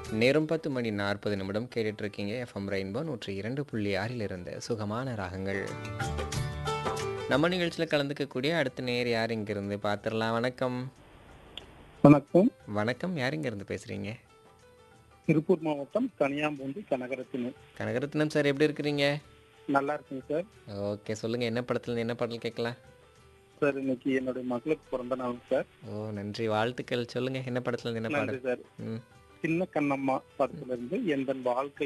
நேரம் பத்து மணி நாற்பது நிமிடம் கேட்டுட்டு இருக்கீங்க எஃப்எம் ரெயின்போ நூற்றி இரண்டு புள்ளி ஆறில் இருந்து சுகமான ராகங்கள் நம்ம நிகழ்ச்சியில் கலந்துக்கக்கூடிய அடுத்த நேர் யார் இங்கிருந்து பார்த்துடலாம் வணக்கம் வணக்கம் வணக்கம் யார் இங்கிருந்து பேசுகிறீங்க திருப்பூர் மாவட்டம் கனியாம்பூண்டி கனகரத்தினர் கனகரத்னம் சார் எப்படி இருக்கிறீங்க நல்லா இருக்குங்க சார் ஓகே சொல்லுங்கள் என்ன படத்துல என்ன பாடல் கேட்கலாம் சார் இன்னைக்கு என்னுடைய மகளுக்கு பிறந்த நாள் சார் ஓ நன்றி வாழ்த்துக்கள் சொல்லுங்கள் என்ன படத்துல இருந்து என்ன நன்றி பாடல் சார் ம் சின்ன கண்ணம்மா படத்துல இருந்து எந்த வாழ்க்கை